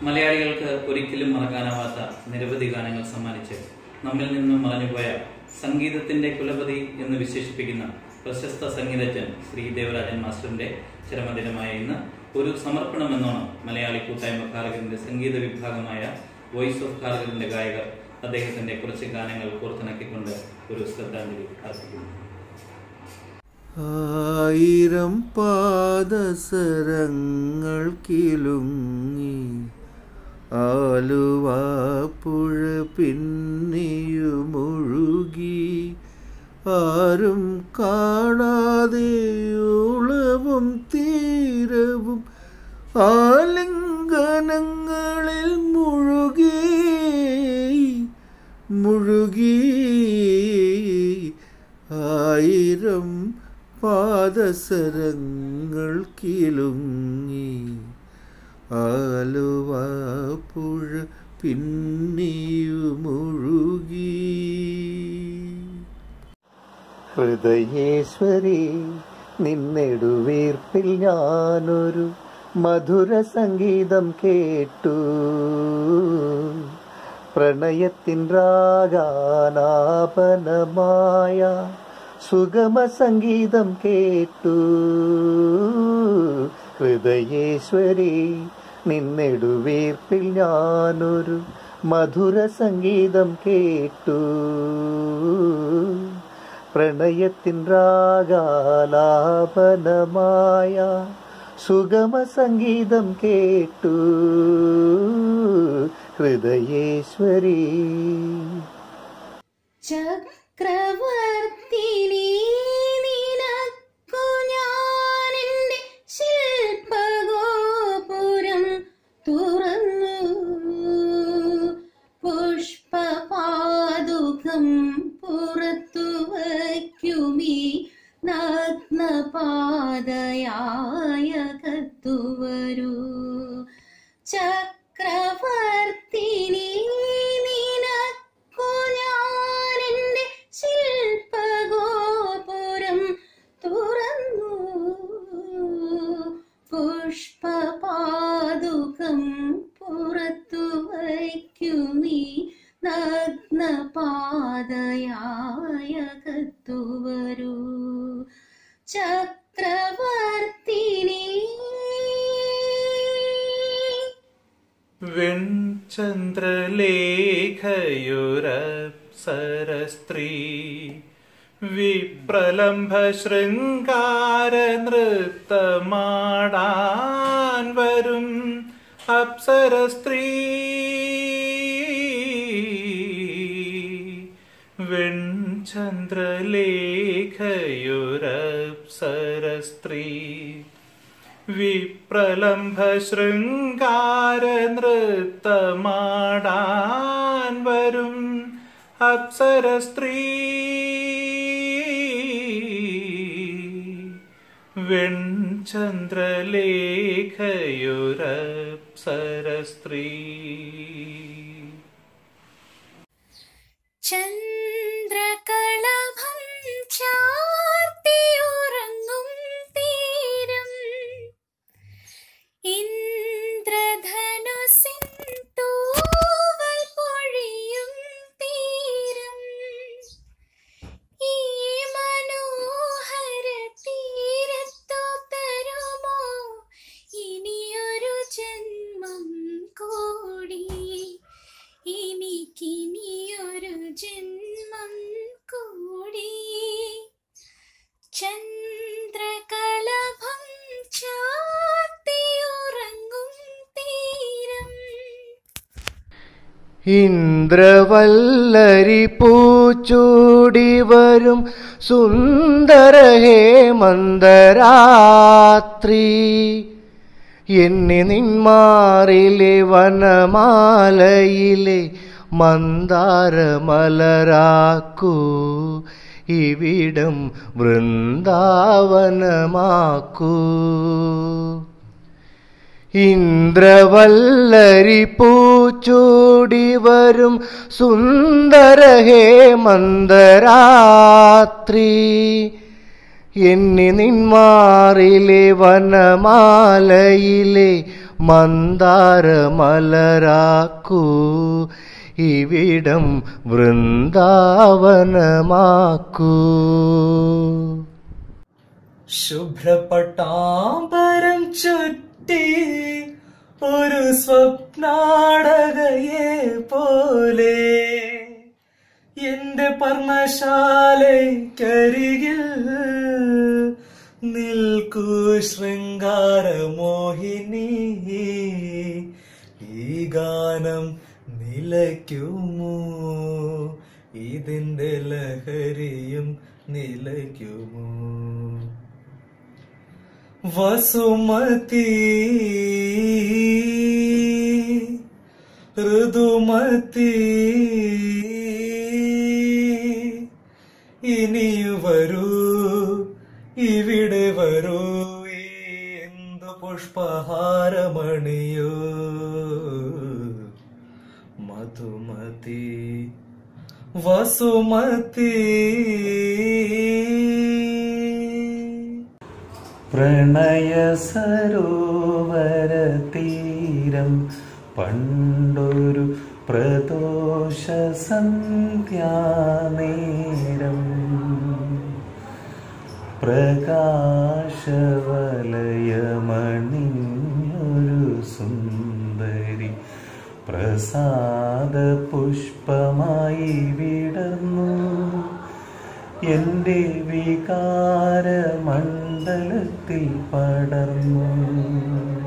മലയാളികൾക്ക് ഒരിക്കലും മറക്കാനാവാത്ത നിരവധി ഗാനങ്ങൾ സമ്മാനിച്ച് നമ്മിൽ നിന്നും മറഞ്ഞുപോയ സംഗീതത്തിന്റെ കുലപതി എന്ന് വിശേഷിപ്പിക്കുന്ന പ്രശസ്ത സംഗീതജ്ഞൻ ശ്രീ ദേവരാജൻ മാസ്റ്ററിന്റെ ചരമദിനമായ ഇന്ന് ഒരു സമർപ്പണം എന്നോണം മലയാളി കൂട്ടായ്മ കാർഗറിന്റെ സംഗീത വിഭാഗമായ വോയിസ് ഓഫ് കാർഗറിന്റെ ഗായകർ അദ്ദേഹത്തിന്റെ കുറച്ച് ഗാനങ്ങൾ കോർത്തിണക്കിക്കൊണ്ട് ഒരു ശ്രദ്ധാഞ്ജലി അർപ്പിക്കുന്നു ആയിരം പാദസരങ്ങൾ കിലുങ്ങി ആലുവ പുഴ പിന്നിയുമൊഴുകി ആരും കാണാതെ ഉളവും തീരവും ആലിംഗനങ്ങളിൽ മുഴുകി മുഴുകി ആയിരം പാദസരങ്ങൾ കിലുങ്ങി ആലുവ പുഴ പിന്നിയുമൊഴുകി ഹൃദയേശ്വരി നിന്നെടുവീർപ്പിൽ ഞാനൊരു മധുര സംഗീതം കേട്ടു പ്രണയത്തിൻ രാഗാനാപനമായ സുഗമ സംഗീതം കേട്ടു ഹൃദയേശ്വരി നിന്നെടുവീർപ്പിൽ ഞാനൊരു മധുര സംഗീതം കേട്ടു പ്രണയത്തിൻ രാഗാലാപനമായ സുഗമ സംഗീതം കേട്ടു ഹൃദയേശ്വരി ചക്രവർത്തിനി നിനക്കു ഞാനെന്റെ ശില്പഗോപുരം തുറന്നു പുഷ്പപാതുകം പുറത്തു വയ്ക്കുമീ നഗ്നപാതയായ കത്തുവരൂ ചക്രവർത്തിനി നിനക്കു ഞാനെന്റെ ശില്പഗോപുരം തുറന്നു പുഷ്പപാതുകം പുറത്തു വയ്ക്കുമീ നഗ്നപാതയായ കത്തുവരൂ ചക്രവർത്തിനി വെൺചന്ദ്രലേഖയുരപ്സരസ്ത്രീ വിപ്രലംഭ ശൃംഗാര നൃത്തമാടാൻ വരും അപ്സരസ്ത്രീ വെൺചന്ദ്രലേഖയുരപ്സരസ്ത്രീ വിപ്രലംഭ ശൃംഗാര നൃത്തമാടാൻ വരും അപ്സരസ്ത്രീ വെൺചന്ദ്രലേഖയുരപ്സരസ്ത്രീ ചന്ദ്രകളഭം ചാർത്തിയുറങ്ങും തീരം ഇന്ദ്രധനുസിൻ തൂവൽ പൊഴിയും തീരം ഈ മനോഹര തീരത്തു തരുമോ ഇനിയൊരു ജന്മം കൂടി എനിക്കിനിയൊരു ജന്മം കൂടി ചന്ദ്രകളഭം ചാർത്തിയുറങ്ങും തീരം ഇന്ദ്രവല്ലരി പൂച്ചൂടി വരും സുന്ദര ഹേമന്തരാത്രി എന്നെ നിന്മാറിലെ വനമാലയിലെ മന്ദാരമലരാക്കൂ ഇവിടം വൃന്ദാവനമാക്കൂ ഇന്ദ്രവല്ലരി പൂച്ചൂടി വരും സുന്ദര ഹേമന്തരാത്രി എന്നെ നിന്മാറിലെ വനമാലയിലെ മന്ദാരമലരാക്കൂ ഇവിടം വൃന്ദാവനമാക്കൂ ശുഭ്രപട്ടാംബരം ചുറ്റി ഒരു സ്വപ്നാടകയെ പോലെ എന്റെ പർണശാലയ്ക്കരികിൽ നിൽക്കൂ ശൃംഗാരമോഹിനി ഈ ഗാനം നിലയ്ക്കുമോ ഇതിന്റെ ലഹരിയും നിലയ്ക്കുമോ വസുമതി ഋതുമതി ഇനിയു വരൂ ഇവിടെ വരൂ ഈ എന്തു പുഷ്പഹാരമണിയോ മധുമതി വസുമതി പ്രണയ സരോവര തീരം പണ്ടൊരു പ്രദോഷ സന്ധ്യാനേരം പ്രകാശവലയമണിഞ്ഞൊരു സുന്ദരി പ്രസാദ പുഷ്പമായി വിടർന്നു എന്റെ വികാര മണ്ഡലത്തിൽ പടർന്നു